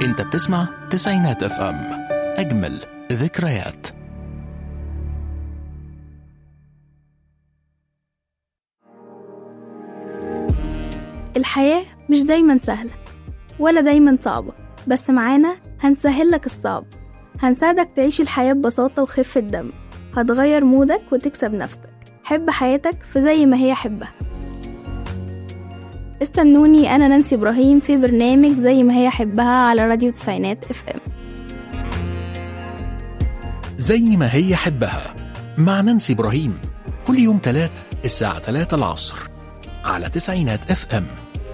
انت بتسمع تسعينات اف ام اجمل ذكريات الحياة مش دايما سهلة ولا دايما صعبة بس معانا هنسهل لك الصعب هنساعدك تعيش الحياة ببساطة وخفة دم هتغير مودك وتكسب نفسك حب حياتك في زي ما هي حبها استنوني أنا نانسي إبراهيم في برنامج زي ما هي حبها على راديو تسعينات اف ام زي ما هي حبها مع نانسي إبراهيم كل يوم تلات الساعة 3 العصر على تسعينات اف ام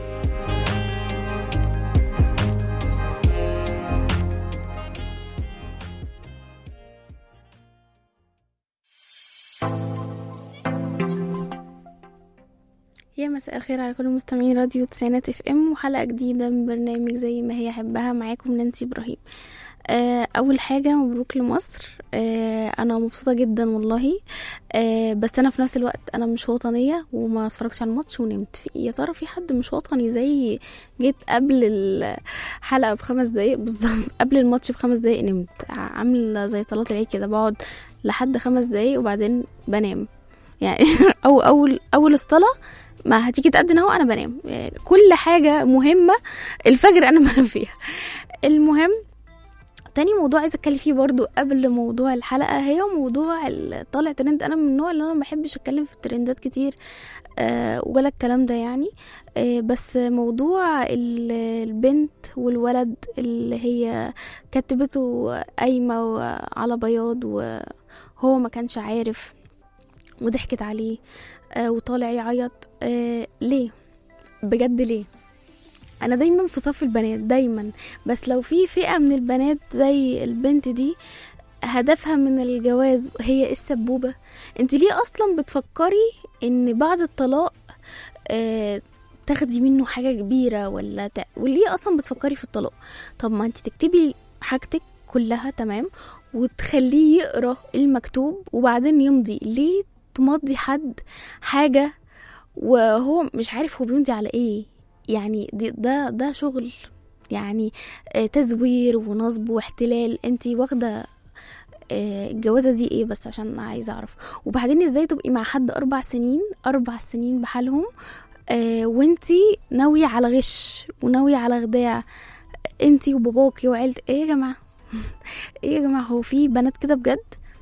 يا مساء الخير على كل مستمعين راديو تسعينات اف ام وحلقة جديدة من برنامج زي ما هي حبها معاكم نانسي ابراهيم آه، اول حاجة مبروك لمصر آه، انا مبسوطة جدا والله آه، بس انا في نفس الوقت انا مش وطنية وما اتفرجش على الماتش ونمت في يا ترى في حد مش وطني زي جيت قبل الحلقة بخمس دقايق بالظبط قبل الماتش بخمس دقايق نمت عاملة زي طلات العيد كده بقعد لحد خمس دقايق وبعدين بنام يعني او اول اول الصلاه ما هتيجي تأذن اهو انا بنام يعني كل حاجه مهمه الفجر انا بنام فيها المهم تاني موضوع عايزه اتكلم فيه برضو قبل موضوع الحلقه هي موضوع ال- طالع ترند انا من النوع اللي انا ما بحبش اتكلم في الترندات كتير آه ولا الكلام ده يعني آه بس موضوع ال- البنت والولد اللي هي كتبته قايمه و- على بياض وهو ما كانش عارف وضحكت عليه آه وطالع يعيط آه ليه بجد ليه انا دايما في صف البنات دايما بس لو في فئة من البنات زي البنت دي هدفها من الجواز هي إيه السبوبة انت ليه اصلا بتفكري ان بعد الطلاق آه تاخدي منه حاجة كبيرة ولا ت... وليه اصلا بتفكري في الطلاق طب ما انت تكتبي حاجتك كلها تمام وتخليه يقرا المكتوب وبعدين يمضي ليه تمضي حد حاجة وهو مش عارف هو بيمضي على ايه يعني دي ده ده شغل يعني آه، تزوير ونصب واحتلال انتي واخده آه، الجوازه دي ايه بس عشان عايزه اعرف وبعدين ازاي تبقي مع حد اربع سنين اربع سنين بحالهم آه، وانتي ناويه على غش وناويه على خداع انتي وباباكي وعيلتك ايه يا جماعه ايه يا جماعه هو في بنات كده بجد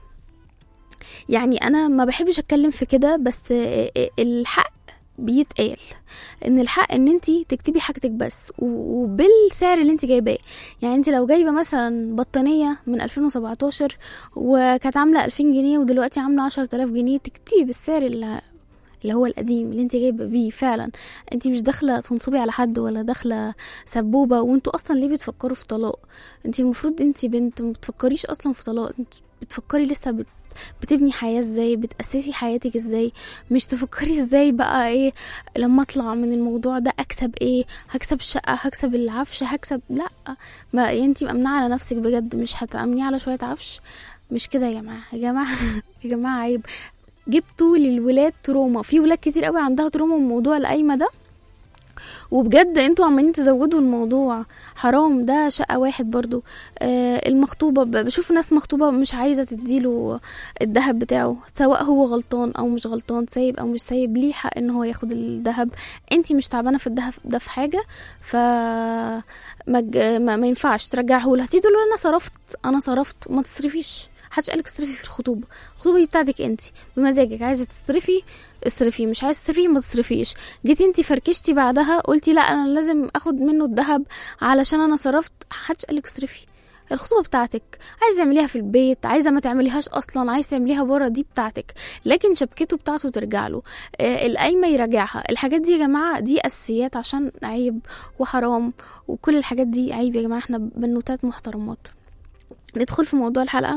يعني انا ما بحبش اتكلم في كده بس آه، آه، الحق بيتقال ان الحق ان انت تكتبي حاجتك بس و- وبالسعر اللي انت جايباه يعني انت لو جايبه مثلا بطانيه من 2017 وكانت عامله 2000 جنيه ودلوقتي عامله 10000 جنيه تكتبي بالسعر اللي اللي هو القديم اللي انت جايبه بيه فعلا انت مش داخله تنصبي على حد ولا داخله سبوبه وانتوا اصلا ليه بتفكروا في طلاق انت المفروض انت بنت ما بتفكريش اصلا في طلاق انت بتفكري لسه بت بتبني حياة ازاي بتأسسي حياتك ازاي مش تفكري ازاي بقى ايه لما اطلع من الموضوع ده اكسب ايه هكسب الشقة هكسب العفش هكسب لا ما يعني انتي مأمنة على نفسك بجد مش هتأمني على شوية عفش مش كده يا جماعة يا جماعة يا جماعة عيب جبتوا للولاد تروما في ولاد كتير قوي عندها تروما من موضوع القايمة ده وبجد انتوا عمالين تزودوا الموضوع حرام ده شقة واحد برضو آه المخطوبة ب- بشوف ناس مخطوبة مش عايزة تديله الذهب بتاعه سواء هو غلطان او مش غلطان سايب او مش سايب ليه حق ان هو ياخد الذهب انتي مش تعبانة في الذهب ده في حاجة ف ما, ج- ما, ما ينفعش ترجعه لها تيجي تقول له انا صرفت انا صرفت ما تصرفيش محدش قالك اصرفي في الخطوبة الخطوبة دي بتاعتك انتي بمزاجك عايزة تصرفي اصرفي مش عايزة تصرفي ما تصرفيش جيتي انتي فركشتي بعدها قلتي لا انا لازم اخد منه الذهب علشان انا صرفت محدش قالك اصرفي الخطوبه بتاعتك عايزه تعمليها في البيت عايزه ما تعمليهاش اصلا عايزه تعمليها بره دي بتاعتك لكن شبكته بتاعته ترجع له آه القايمه يراجعها الحاجات دي يا جماعه دي اساسيات عشان عيب وحرام وكل الحاجات دي عيب يا جماعه احنا بنوتات محترمات ندخل في موضوع الحلقه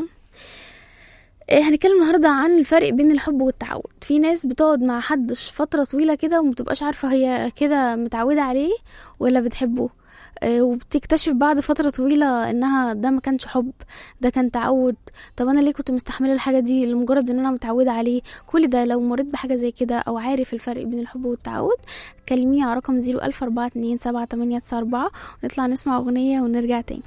آه، هنتكلم النهارده عن الفرق بين الحب والتعود في ناس بتقعد مع حد فتره طويله كده ومبتبقاش عارفه هي كده متعوده عليه ولا بتحبه آه، وبتكتشف بعد فترة طويلة انها ده ما كانش حب ده كان تعود طب انا ليه كنت مستحملة الحاجة دي لمجرد ان انا متعودة عليه كل ده لو مريت بحاجة زي كده او عارف الفرق بين الحب والتعود كلميني على رقم زيرو ألف أربعة اتنين سبعة تمانية تسعة أربعة ونطلع نسمع أغنية ونرجع تاني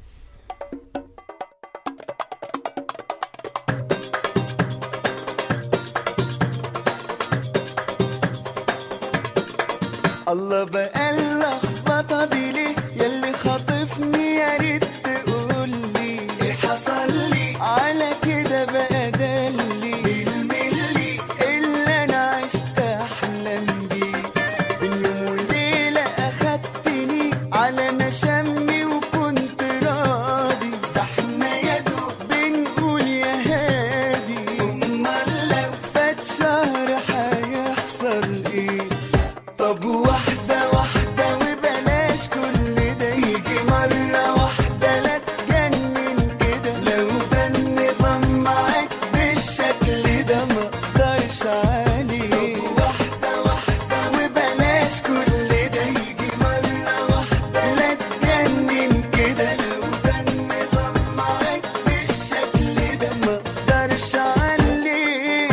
الله بقى اللخبطة دي ليه ياللي خاطفني يا ريت تقولي ايه حصل لي على كده بقى دلي بالملي اللي انا عشت احلم بيه بين يوم وليلة اخدتني على مشامي وكنت راضي ده احنا يا دوب بنقول يا هادي امال لو فات شهر هيحصل ايه طب واحدة واحدة وبلاش كل ده يجي مرة واحدة لا تجنن كده لو ده النظام معاك بالشكل ده ما اقدرش عليه طب واحدة واحدة وبلاش كل ده يجي مرة واحدة لا تجنن كده لو ده النظام معاك بالشكل ده ما اقدرش عليه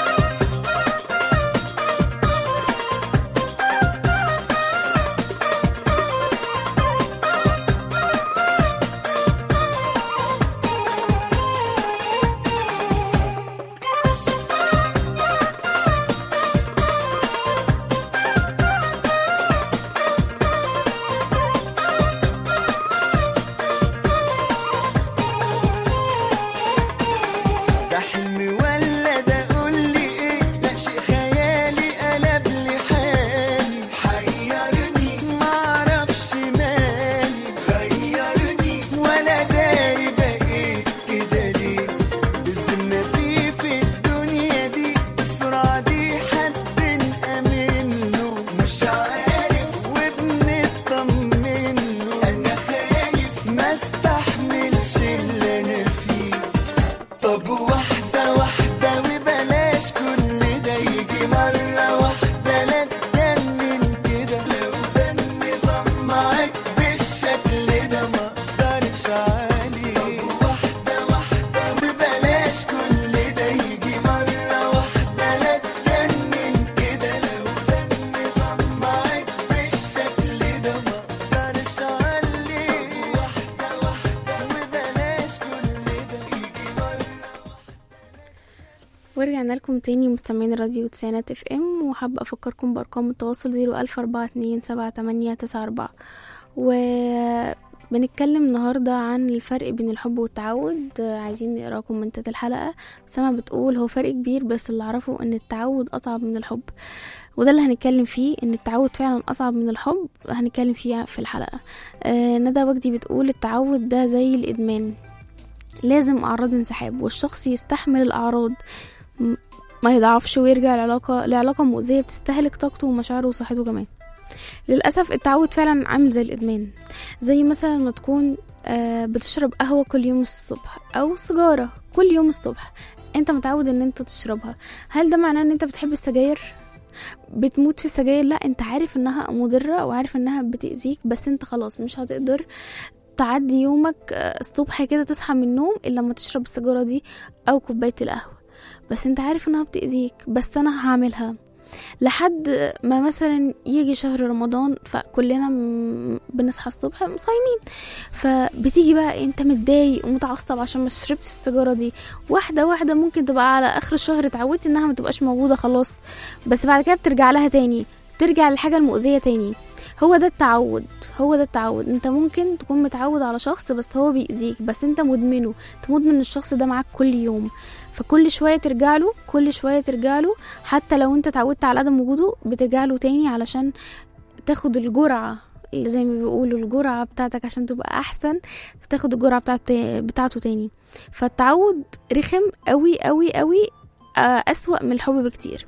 ده حلم ولا ده قولي ايه لا شيء خيالي قلب لي حالي حيرني معرفش مالي غيرني ولا داري بقيت كده ليه بالذمة في في الدنيا دي السرعة دي حد نأمن له مش عارف وبنطمن له انا خايف ما استحملش اللي انا فيه طب واحدة واحدة وبلاش كل ده يجي مرة واحدة لا تجنن كده لو ده النظام معاك بالشكل ده ما اقدرش عليه طب واحدة واحدة وبلاش كل ده يجي مرة واحدة لا تجنن كده لو ده النظام معاك بالشكل ده ما اقدرش عليه واحدة واحدة وبلاش كل ده يجي مرة ورجعنا لكم تاني مستمعين راديو تسعينات اف ام وحابة افكركم بارقام التواصل زيرو الف اربعة اتنين سبعة تمانية تسعة اربعة وبنتكلم النهاردة عن الفرق بين الحب والتعود آه، عايزين نقرا كومنتات الحلقة سما بتقول هو فرق كبير بس اللي اعرفه ان التعود اصعب من الحب وده اللي هنتكلم فيه ان التعود فعلا اصعب من الحب هنتكلم فيها في الحلقة آه ندى وجدي بتقول التعود ده زي الادمان لازم اعراض انسحاب والشخص يستحمل الاعراض م- ما يضعفش ويرجع لعلاقة لعلاقة مؤذية بتستهلك طاقته ومشاعره وصحته كمان للأسف التعود فعلا عامل زي الإدمان زي مثلا ما تكون آه، بتشرب قهوة كل يوم الصبح أو سيجارة كل يوم الصبح انت متعود ان انت تشربها هل ده معناه ان انت بتحب السجاير بتموت في السجاير لا انت عارف انها مضرة وعارف انها بتأذيك بس انت خلاص مش هتقدر تعدي يومك آه، الصبح كده تصحى من النوم الا لما تشرب السيجارة دي او كوباية القهوة بس انت عارف انها بتأذيك بس انا هعملها لحد ما مثلا يجي شهر رمضان فكلنا م- بنصحى الصبح صايمين فبتيجي بقى انت متضايق ومتعصب عشان ما شربتش السيجاره دي واحده واحده ممكن تبقى على اخر الشهر اتعودت انها ما تبقاش موجوده خلاص بس بعد كده بترجع لها تاني ترجع للحاجه المؤذيه تاني هو ده التعود هو ده التعود انت ممكن تكون متعود على شخص بس هو بيأذيك بس انت مدمنه انت مدمن الشخص ده معاك كل يوم فكل شويه ترجع له كل شويه ترجع له حتى لو انت اتعودت على عدم وجوده بترجع له تاني علشان تاخد الجرعه اللي زي ما بيقولوا الجرعه بتاعتك عشان تبقى احسن تاخد الجرعه بتاعت بتاعته تاني فالتعود رخم قوي قوي قوي آه، اسوأ من الحب بكتير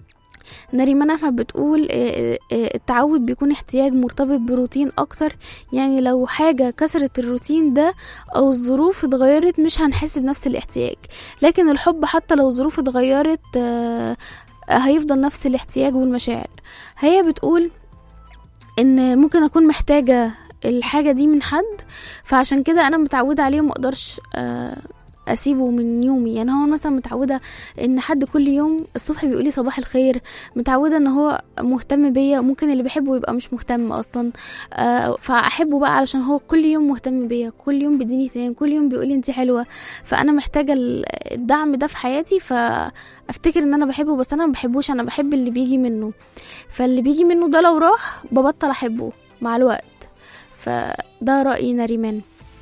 نريمان احمد بتقول آه، آه، التعود بيكون احتياج مرتبط بروتين اكتر يعني لو حاجة كسرت الروتين ده او الظروف اتغيرت مش هنحس بنفس الاحتياج لكن الحب حتى لو الظروف اتغيرت آه، هيفضل نفس الاحتياج والمشاعر هي بتقول ان ممكن اكون محتاجة الحاجة دي من حد فعشان كده انا متعودة عليه وما اقدرش آه، اسيبه من يومي يعني هو مثلا متعودة ان حد كل يوم الصبح بيقولي صباح الخير متعودة ان هو مهتم بيا ممكن اللي بحبه يبقى مش مهتم اصلا آه، فاحبه بقى علشان هو كل يوم مهتم بيا كل يوم بيديني اهتمام كل يوم بيقولي انت حلوة فانا محتاجة ال- الدعم ده في حياتي فافتكر ان انا بحبه بس انا ما بحبوش انا بحب اللي بيجي منه فاللي بيجي منه ده لو راح ببطل احبه مع الوقت فده رأي نريمان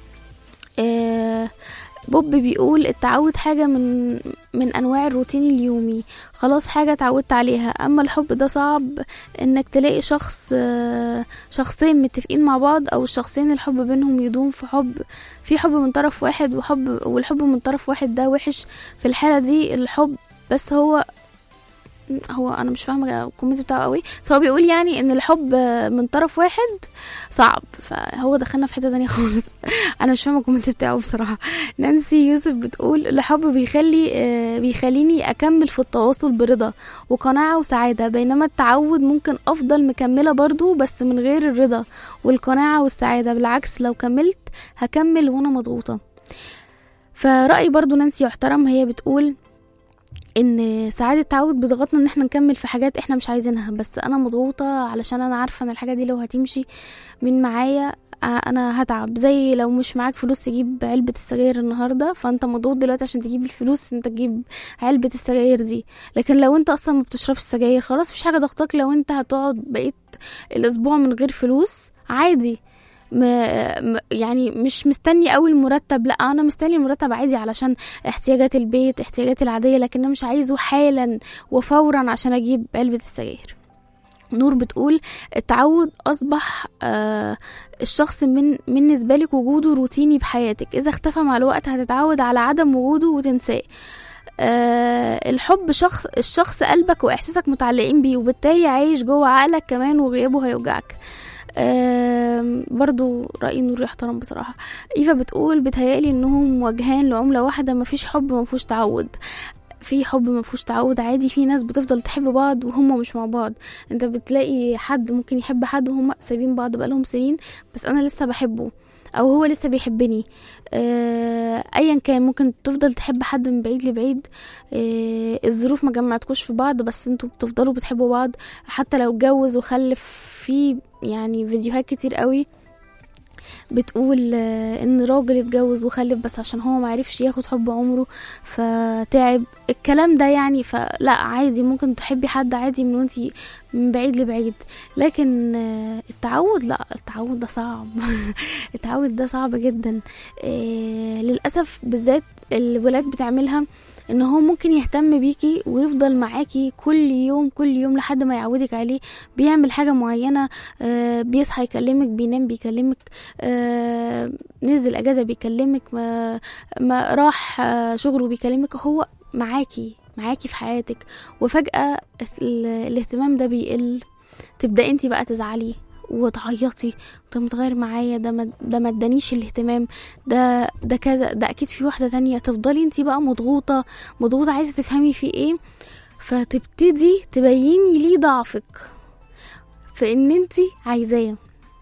آه بوب بيقول التعود حاجة من من أنواع الروتين اليومي خلاص حاجة اتعودت عليها أما الحب ده صعب إنك تلاقي شخص آه، شخصين متفقين مع بعض أو الشخصين الحب بينهم يدوم في حب في حب من طرف واحد وحب والحب من طرف واحد ده وحش في الحالة دي الحب بس هو هو انا مش فاهمه الكومنت بتاعه قوي بس هو بيقول يعني ان الحب من طرف واحد صعب فهو دخلنا في حته تانية خالص انا مش فاهمه الكومنت بتاعه بصراحه نانسي يوسف بتقول الحب بيخلي آه، بيخليني اكمل في التواصل برضا وقناعه وسعاده بينما التعود ممكن افضل مكمله برضو بس من غير الرضا والقناعه والسعاده بالعكس لو كملت هكمل وانا مضغوطه فرأي برضو نانسي يحترم هي بتقول ان ساعات التعود بيضغطنا ان احنا نكمل في حاجات احنا مش عايزينها بس انا مضغوطه علشان انا عارفه ان الحاجه دي لو هتمشي من معايا آه، انا هتعب زي لو مش معاك فلوس تجيب علبة السجاير النهاردة فانت مضغوط دلوقتي عشان تجيب الفلوس انت تجيب علبة السجاير دي لكن لو انت اصلا ما بتشربش السجاير خلاص مفيش حاجة ضغطك لو انت هتقعد بقيت الاسبوع من غير فلوس عادي م... م- يعني مش مستني قوي المرتب لا انا مستني المرتب عادي علشان احتياجات البيت احتياجاتي العاديه لكن انا مش عايزه حالا وفورا عشان اجيب علبه السجاير نور بتقول التعود اصبح آه الشخص من بالنسبه لك وجوده روتيني بحياتك اذا اختفى مع الوقت هتتعود على عدم وجوده وتنساه آه الحب شخص الشخص قلبك واحساسك متعلقين بيه وبالتالي عايش جوه عقلك كمان وغيابه هيوجعك آم، برضو رأي نور يحترم بصراحة إيفا بتقول بتهيألي إنهم وجهان لعملة واحدة مفيش حب مفهوش تعود في حب مفهوش تعود عادي في ناس بتفضل تحب بعض وهم مش مع بعض انت بتلاقي حد ممكن يحب حد وهم سايبين بعض بقالهم سنين بس انا لسه بحبه او هو لسه بيحبني آه، ايا كان ممكن تفضل تحب حد من بعيد لبعيد آه، الظروف ما جمعتكوش في بعض بس انتوا بتفضلوا بتحبوا بعض حتى لو اتجوز وخلف في يعني فيديوهات كتير قوي بتقول آه، ان راجل اتجوز وخلف بس عشان هو معرفش ياخد حب عمره فتعب الكلام ده يعني فلا عادي ممكن تحبي حد عادي من وانتي من بعيد لبعيد لكن آه، التعود لا التعود ده صعب التعود ده صعب جدا آه، للاسف بالذات الولاد بتعملها ان هو ممكن يهتم بيكي ويفضل معاكي كل يوم كل يوم لحد ما يعودك عليه بيعمل حاجة معينة آه، بيصحى يكلمك بينام بيكلمك آه، نزل اجازة بيكلمك ما, ما راح آه، شغله بيكلمك هو معاكي معاكي في حياتك وفجأة ال- الاهتمام ده بيقل تبدأ انتي بقى تزعلي وتعيطي طب متغير معايا ده ما ده ما ادانيش الاهتمام ده ده كذا ده اكيد في واحده تانية تفضلي انتي بقى مضغوطه مضغوطه عايزه تفهمي في ايه فتبتدي تبيني ليه ضعفك في ان انتي عايزاه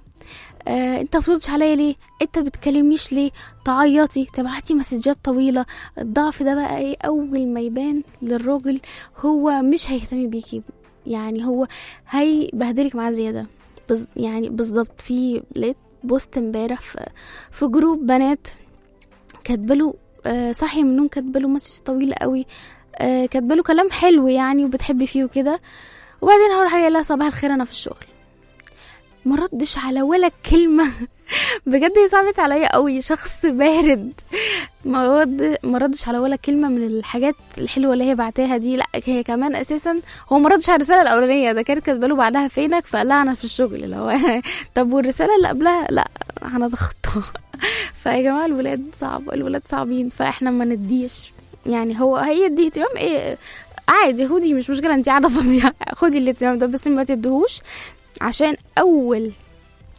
آه انت بتردش عليا ليه انت بتكلمنيش ليه تعيطي تبعتي مسجات طويله الضعف ده بقى ايه اول ما يبان للراجل هو مش هيهتم بيكي يعني هو هيبهدلك معاه زياده بز يعني بالظبط في لقيت بوست امبارح في في جروب بنات كاتباله آه صحي من النوم كاتباله مسج طويل قوي آه كاتباله كلام حلو يعني وبتحبي فيه وكده وبعدين هروح قايله لها صباح الخير انا في الشغل ما ردش على ولا كلمه بجد هي صعبت عليا قوي شخص بارد ما رد ما ردش على ولا كلمه من الحاجات الحلوه اللي هي بعتها دي لا هي كمان اساسا هو ما ردش على الرساله الاولانيه ده كانت كاتبه له بعدها فينك فقال لها انا في الشغل اللي هو طب والرساله اللي قبلها لا انا ضغطتها فيا جماعه الولاد صعب الولاد صعبين فاحنا ما نديش يعني هو هي دي اهتمام ايه عادي خدي مش مشكله انت قاعده فاضيه خدي الاهتمام ده بس ما تدهوش عشان اول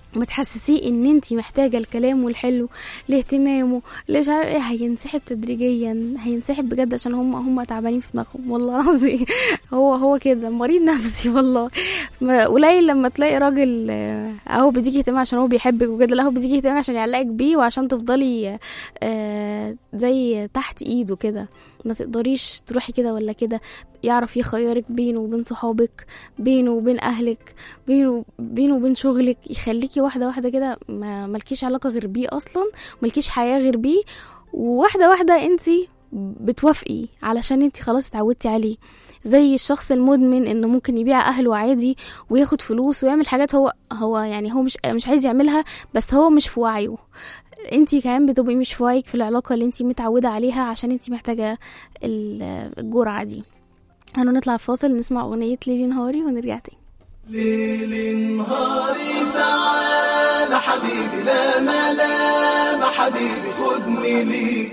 بتحسسيه ان انت محتاجه الكلام الحلو لاهتمامه ليش عارف ايه هينسحب تدريجيا هينسحب بجد عشان هم هم تعبانين في دماغهم والله العظيم هو هو كده مريض نفسي والله ما- قليل لما تلاقي راجل آه، اهو بيديكي اهتمام عشان هو بيحبك وكده لا هو بيديكي اهتمام عشان يعلقك بيه وعشان تفضلي آه، زي تحت ايده كده ما تقدريش تروحي كده ولا كده يعرف يخيرك بينه وبين صحابك بينه وبين اهلك بينه بينه وبين شغلك يخليكي واحده واحده كده ما ملكيش علاقه غير بيه اصلا ملكيش حياه غير بيه وواحده واحده انت بتوافقي علشان انت خلاص اتعودتي عليه زي الشخص المدمن انه ممكن يبيع اهله عادي وياخد فلوس ويعمل حاجات هو هو يعني هو مش مش عايز يعملها بس هو مش في وعيه انتي كمان بتبقي مش في وعيك في العلاقه اللي انتي متعوده عليها عشان انتي محتاجه ال- الجرعه دي هنو نطلع فاصل نسمع اغنيه ليلي نهاري ونرجع تاني ليل نهاري تعالى حبيبي لا ملام حبيبي خدني ليك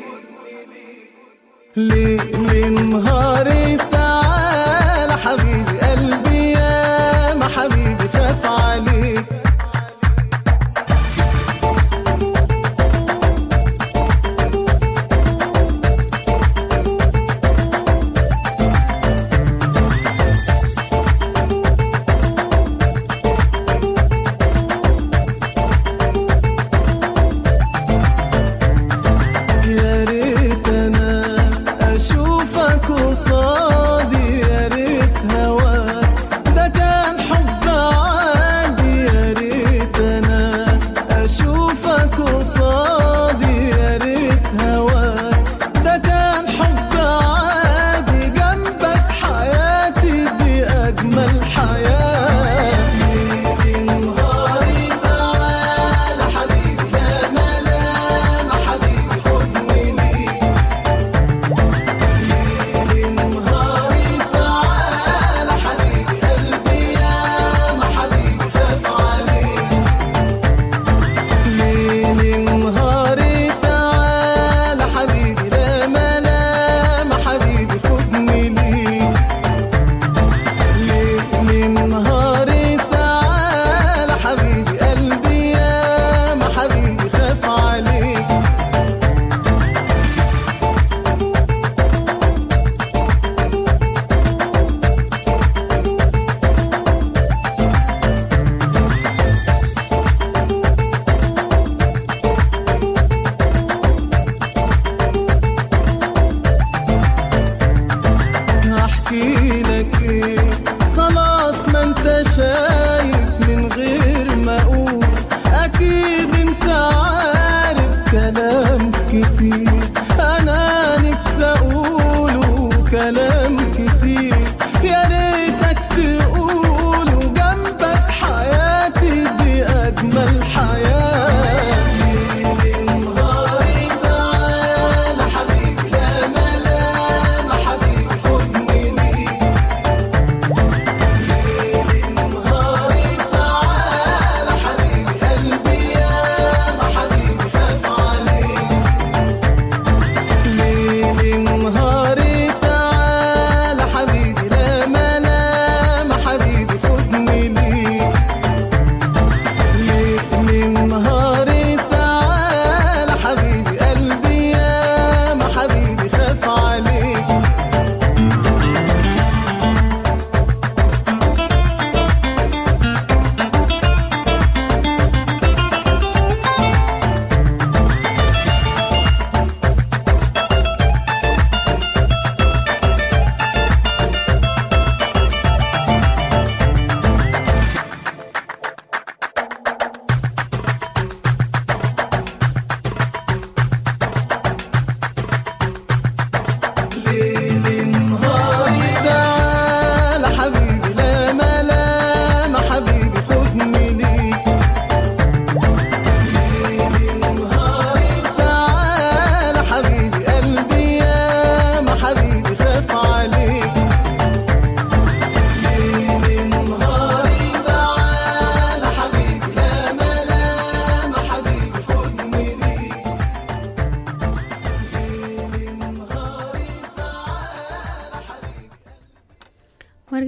ليل نهاري تعالى حبيبي قلبي يا ما حبيبي خاف عليك يا ريت انا اشوفك وص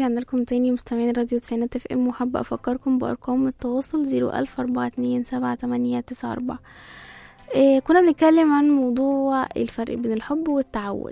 ورجعنا لكم تاني مستمعين راديو تسعينات اف ام وحابة افكركم بارقام التواصل زيرو الف اربعة اتنين سبعة تمانية تسعة اربعة إيه كنا بنتكلم عن موضوع الفرق بين الحب والتعود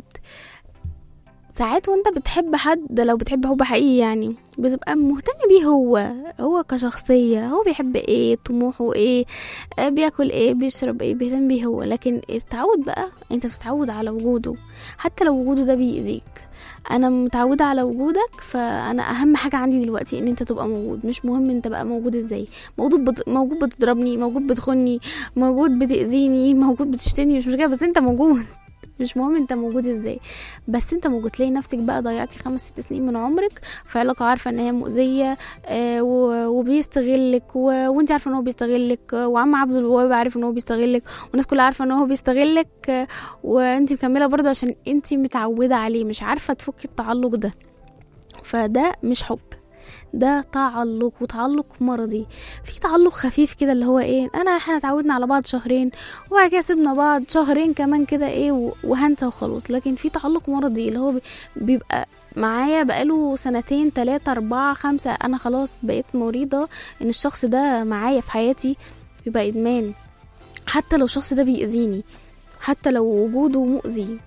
ساعات وانت بتحب حد لو بتحب حب حقيقي يعني بتبقى مهتم بيه هو هو كشخصية هو بيحب ايه طموحه ايه آه، بياكل ايه بيشرب ايه بيهتم بيه هو لكن التعود بقى انت بتتعود على وجوده حتى لو وجوده ده بيأذيك انا متعودة على وجودك فانا اهم حاجة عندي دلوقتي ان انت تبقى موجود مش مهم انت بقى موجود ازاي موجود بت... موجود بتضربني موجود بتخني موجود بتأذيني موجود بتشتمني مش مشكلة بس انت موجود مش مهم انت موجود ازاي بس انت موجود تلاقي نفسك بقى ضيعتي خمس ست سنين من عمرك في علاقة عارفة ان هي مؤذية آه و- وبيستغلك و... وانت عارفة ان هو بيستغلك آه، وعم عبد الوهاب عارف ان هو بيستغلك والناس كلها عارفة ان هو بيستغلك آه، وانت مكملة برضه عشان انت متعودة عليه مش عارفة تفكي التعلق ده فده مش حب ده تعلق وتعلق مرضي في تعلق خفيف كده اللي هو ايه انا احنا اتعودنا على بعض شهرين وبعد كده سيبنا بعض شهرين كمان كده ايه و- وهنسى وخلاص لكن في تعلق مرضي اللي هو بي- بيبقى معايا بقاله سنتين تلاتة أربعة خمسة أنا خلاص بقيت مريضة إن الشخص ده معايا في حياتي بيبقى إدمان حتى لو الشخص ده بيأذيني حتى لو وجوده مؤذي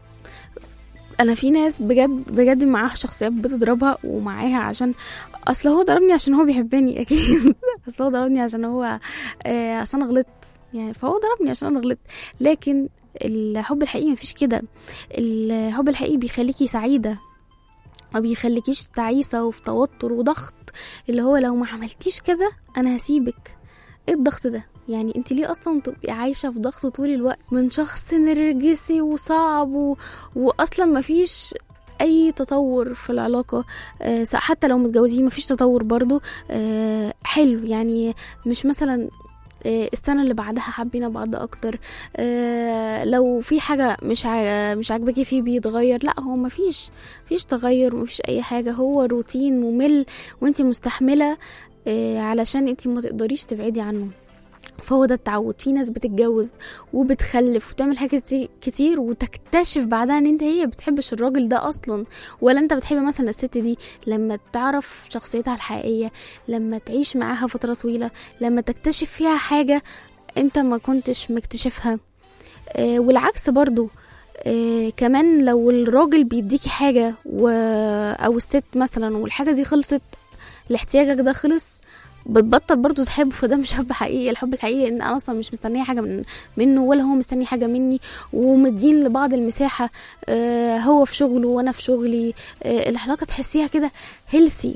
انا في ناس بجد بجد معاها شخصيات بتضربها ومعاها عشان اصل هو ضربني عشان هو بيحبني اكيد اصل هو ضربني عشان هو آه، اصل انا غلطت يعني فهو ضربني عشان انا غلطت لكن الحب الحقيقي مفيش كده الحب الحقيقي بيخليكي سعيده ما بيخليكيش تعيسه وفي توتر وضغط اللي هو لو ما عملتيش كذا انا هسيبك ايه الضغط ده يعني انت ليه اصلا تبقي عايشه في ضغط طول الوقت من شخص نرجسي وصعب و... واصلا مفيش اي تطور في العلاقه آه، حتى لو متجوزين مفيش تطور برضو آه، حلو يعني مش مثلا آه، السنه اللي بعدها حابين بعض اكتر آه، لو في حاجه مش ع- مش عاجباكي فيه بيتغير لا هو مفيش مفيش تغير مفيش اي حاجه هو روتين ممل وانتي مستحمله آه، علشان انتي ما تقدريش تبعدي عنه فهو ده التعود في ناس بتتجوز وبتخلف وتعمل حاجات كتي- كتير وتكتشف بعدها ان انت هي بتحبش الراجل ده اصلا ولا انت بتحب مثلا الست دي لما تعرف شخصيتها الحقيقية لما تعيش معاها فترة طويلة لما تكتشف فيها حاجة انت ما كنتش مكتشفها آه والعكس برضو آه كمان لو الراجل بيديكي حاجة و... او الست مثلا والحاجة دي خلصت لاحتياجك ده خلص بتبطل برضو تحبه فده مش حب حقيقي الحب الحقيقي ان انا اصلا مش مستنيه حاجه من منه ولا هو مستني حاجه مني ومدين لبعض المساحه آه هو في شغله وانا في شغلي آه العلاقه تحسيها كده هيلسي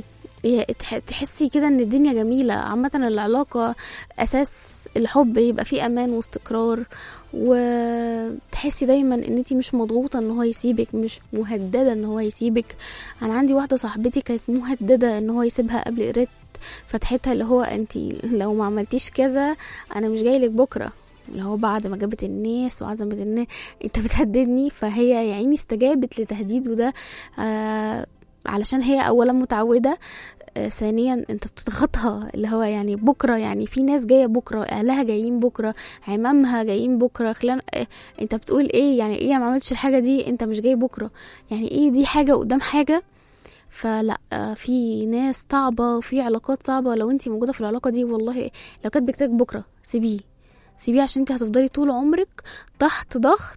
تحسي كده ان الدنيا جميله عامه العلاقه اساس الحب يبقى فيه امان واستقرار وتحسي دايما ان انتي مش مضغوطه ان هو يسيبك مش مهدده ان هو يسيبك انا عندي واحده صاحبتي كانت مهدده ان هو يسيبها قبل قرايه فتحتها اللي هو انت لو ما عملتيش كذا انا مش جاي لك بكره اللي هو بعد ما جابت الناس وعزمت الناس انت بتهددني فهي يا عيني استجابت لتهديده ده آه علشان هي اولا متعوده آه ثانيا انت بتضغطها اللي هو يعني بكره يعني في ناس جايه بكره اهلها جايين بكره عمامها جايين بكره خلال آه انت بتقول ايه يعني ايه ما عملتش الحاجه دي انت مش جاي بكره يعني ايه دي حاجه قدام حاجه فلا آه، في ناس صعبة وفي علاقات صعبة لو انتي موجودة في العلاقة دي والله لو كانت بكتك بكرة سيبيه سيبيه عشان انتي هتفضلي طول عمرك تحت ضغط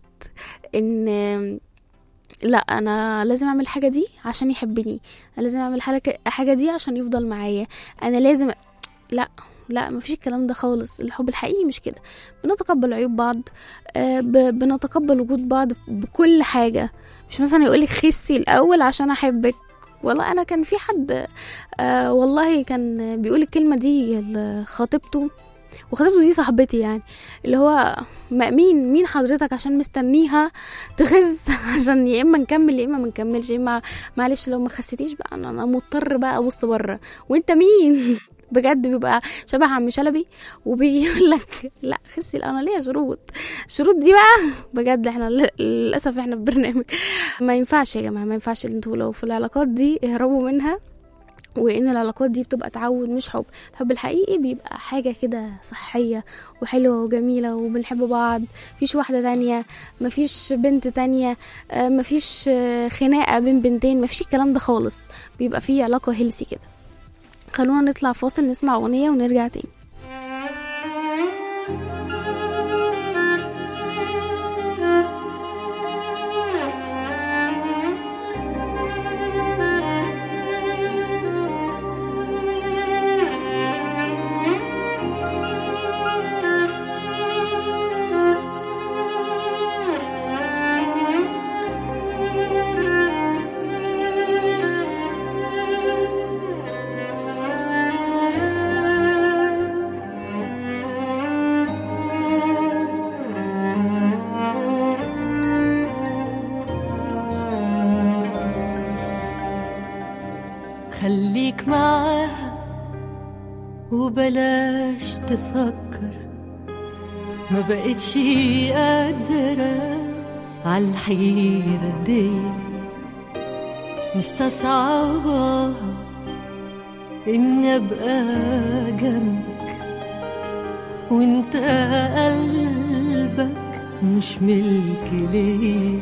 ان لا انا لازم اعمل الحاجة دي عشان يحبني انا لازم اعمل حاجة حاجة دي عشان يفضل معايا انا لازم لا لا مفيش الكلام ده خالص الحب الحقيقي مش كده بنتقبل عيوب بعض آه، ب- بنتقبل وجود بعض بكل حاجة مش مثلا يقولك خسي الاول عشان احبك والله انا كان في حد آه والله كان بيقول الكلمه دي لخطيبته وخطيبته دي صاحبتي يعني اللي هو ما- مين مين حضرتك عشان مستنيها تخس عشان يا اما نكمل يا اما ما نكملش يا اما معلش لو ما خسيتيش بقى انا أنا مضطر بقى ابص بره وانت مين بجد بيبقى شبه عم شلبي وبيجي يقول لك لا خسي لا، انا ليا شروط الشروط دي بقى بجد احنا ل- للاسف احنا في برنامج ما ينفعش يا جماعه ما ينفعش انتوا لو في العلاقات دي اهربوا منها وان العلاقات دي بتبقى تعود مش حب الحب الحقيقي بيبقى حاجة كده صحية وحلوة وجميلة وبنحب بعض مفيش واحدة تانية مفيش بنت تانية آه، مفيش آه، خناقة بين بنتين مفيش الكلام ده خالص بيبقى فيه علاقة هيلسي كده خلونا نطلع فاصل نسمع أغنية ونرجع تاني خليك معاها وبلاش تفكر ما بقتش قادرة عالحيرة دي مستصعبة إني أبقى جنبك وانت قلبك مش ملك ليه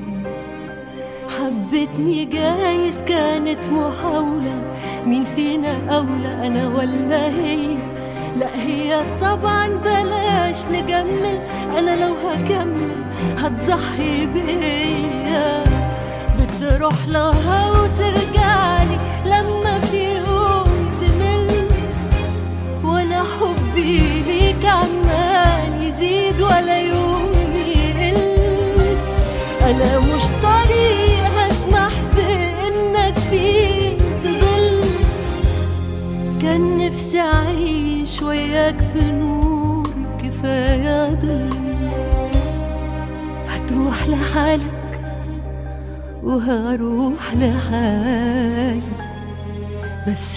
حبتني جايز كانت محاولة مين فينا أولى أنا ولا هي لا هي طبعا بلاش نجمل أنا لو هكمل هتضحي بيا بتروح لها وترجعلي لما في يوم تمل وانا حبي ليك عمال يزيد ولا يوم يقل انا مش طريق هسمح بانك فيه تضل كان نفسي اعيش وياك في نور كفايه ضل هتروح لحالك وهروح لحالي بس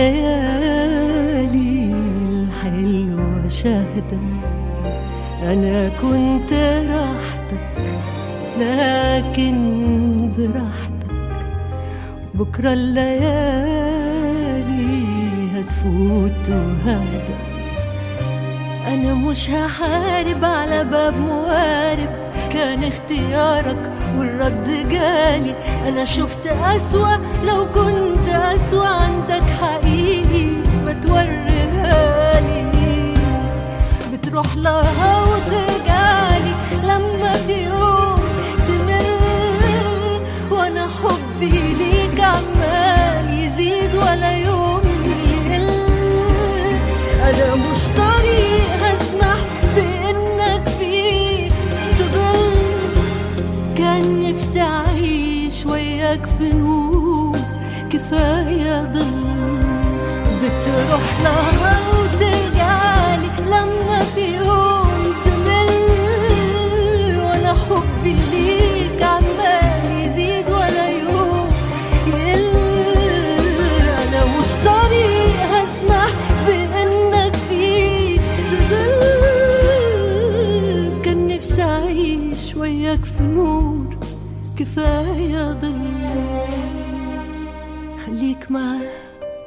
الليالي الحلوة شاهدة أنا كنت راحتك لكن براحتك بكرة الليالي هتفوت وهدى أنا مش هحارب على باب موارب كان اختيارك والرد جالي أنا شفت أسوأ لو كنت أسوأ عندك حقيقي ما توريهالي بتروح لها وترجعلي لما في يوم تمل وأنا حبي ليك عمال يزيد ولا يوم يقل أنا مش طريق هسمح بإنك فيه تضل كان نفسي أعيش وياك في نور كفاية ضل بتروح لها وترجعلي لما في يوم تمل وأنا حبي ليك عمال يزيد ولا يوم يقل أنا مش طريق هسمح بإنك فيه تضل كان نفسي أعيش وياك في نور كفاية ضل خليك معايا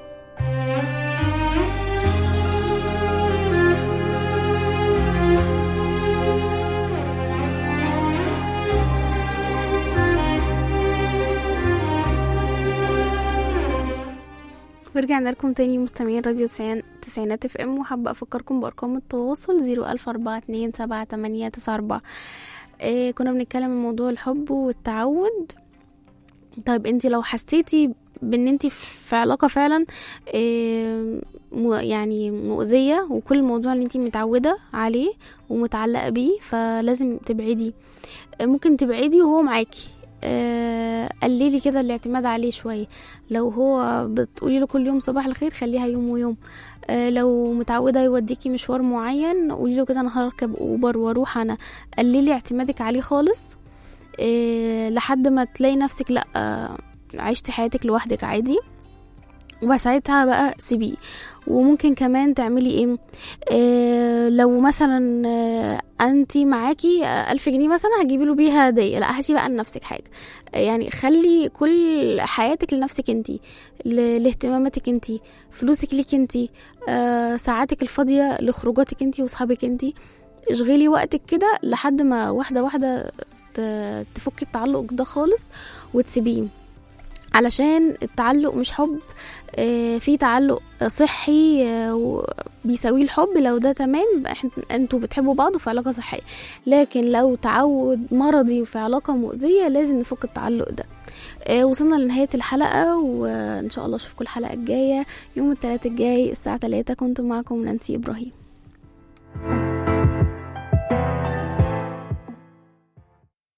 ورجعنا لكم تاني مستمعين راديو تسعين- تسعينات اف ام وحابة افكركم بارقام التواصل زيرو الف اربعة اتنين سبعة تمانية تسعة اربعة إيه كنا بنتكلم عن موضوع الحب والتعود طيب انتي لو حسيتي بان انتي في علاقة فعلا إيه م- يعني مؤذية وكل الموضوع اللي انتي متعودة عليه ومتعلقة بيه فلازم تبعدي آه، ممكن تبعدي وهو معاكي آه، قللي كده الاعتماد عليه شوية لو هو بتقولي له كل يوم صباح الخير خليها يوم ويوم آه، لو متعودة يوديكي مشوار معين قولي له كده انا هركب اوبر واروح انا قللي اعتمادك عليه خالص آه، لحد ما تلاقي نفسك لا آه، عشتي حياتك لوحدك عادي وساعتها بقى سيبيه وممكن كمان تعملي ايه آه لو مثلا آه انت معاكي آه، ألف جنيه مثلا هتجيبي له بيها هدية لا هاتي بقى لنفسك حاجة آه يعني خلي كل حياتك لنفسك انت ل- لاهتماماتك انت فلوسك ليك انت آه ساعاتك الفاضية لخروجاتك انت واصحابك انت اشغلي وقتك كده لحد ما واحدة واحدة ت- تفكي التعلق ده خالص وتسيبيه علشان التعلق مش حب آه، في تعلق صحي آه، و- بيساويه الحب لو ده تمام يبقى إحنا- انتوا بتحبوا بعض في علاقة صحية لكن لو تعود مرضي وفي علاقة مؤذية لازم نفك التعلق ده آه، وصلنا لنهاية الحلقة وإن شاء الله أشوفكم الحلقة الجاية يوم الثلاث الجاي الساعة 3 كنت معكم نانسي إبراهيم